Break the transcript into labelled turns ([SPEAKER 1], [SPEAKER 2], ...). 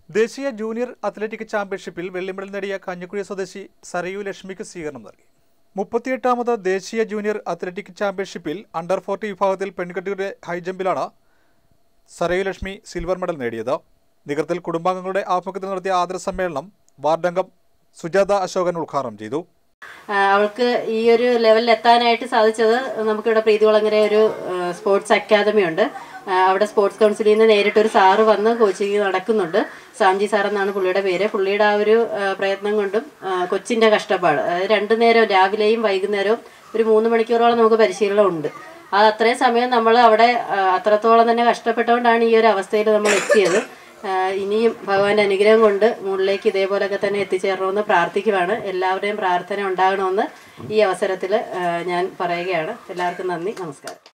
[SPEAKER 1] ദേശീയ junior athletic ചാമ്പ്യൻഷിപ്പിൽ വെള്ളിമെഡൽ നേടിയ കഞ്ഞിക്കുഴി സ്വദേശി സരയു ലക്ഷ്മിക്ക് സ്വീകരണം നൽകി മുപ്പത്തിയെട്ടാമത് ദേശീയ ജൂനിയർ അത്ലറ്റിക് ചാമ്പ്യൻഷിപ്പിൽ അണ്ടർ ഫോർട്ടി വിഭാഗത്തിൽ പെൺകുട്ടികളുടെ ഹൈജമ്പിലാണ് സരയു ലക്ഷ്മി സിൽവർ മെഡൽ നേടിയത് നികർത്തിൽ കുടുംബാംഗങ്ങളുടെ ആഭിമുഖ്യത്തിൽ നടത്തിയ ആദര സമ്മേളനം വാർഡംഗം സുജാത അശോകൻ ഉദ്ഘാടനം ചെയ്തു
[SPEAKER 2] ആ, അവൾക്ക് ഈ ഒരു ലെവലിൽ എത്താനായിട്ട് സാധിച്ചത് നമുക്കിവിടെ പ്രീതികുളങ്ങര ഒരു ആ, സ്പോർട്സ് അക്കാദമി ഉണ്ട് ആ, അവിടെ സ്പോർട്സ് കൗൺസിലിൽ നിന്ന് നേരിട്ട് ഒരു സാറ് വന്ന് കോച്ചിങ് നടക്കുന്നുണ്ട് സാംജി സാർ എന്നാണ് പുള്ളിയുടെ പേര് പുള്ളിയുടെ ആ ഒരു ആ, പ്രയത്നം കൊണ്ടും ആ, കൊച്ചിൻ്റെ കഷ്ടപ്പാട് അതായത് രണ്ടു നേരം രാവിലെയും വൈകുന്നേരവും ഒരു മൂന്ന് മണിക്കൂറോളം നമുക്ക് പരിശീലനം ഉണ്ട് അത് അത്രയും സമയം നമ്മൾ അവിടെ ആ, അത്രത്തോളം തന്നെ കഷ്ടപ്പെട്ടുകൊണ്ടാണ് ഈ ഒരു അവസ്ഥയിൽ നമ്മൾ എത്തിയത് ആ, ഇനിയും ഭഗവാന്റെ അനുഗ്രഹം കൊണ്ട് മുകളിലേക്ക് ഇതേപോലൊക്കെ തന്നെ എത്തിച്ചേരണമെന്ന് പ്രാർത്ഥിക്കുവാണ് എല്ലാവരുടെയും പ്രാർത്ഥന ഉണ്ടാകണമെന്ന് ഈ അവസരത്തിൽ ഞാൻ പറയുകയാണ് എല്ലാവർക്കും നന്ദി നമസ്കാരം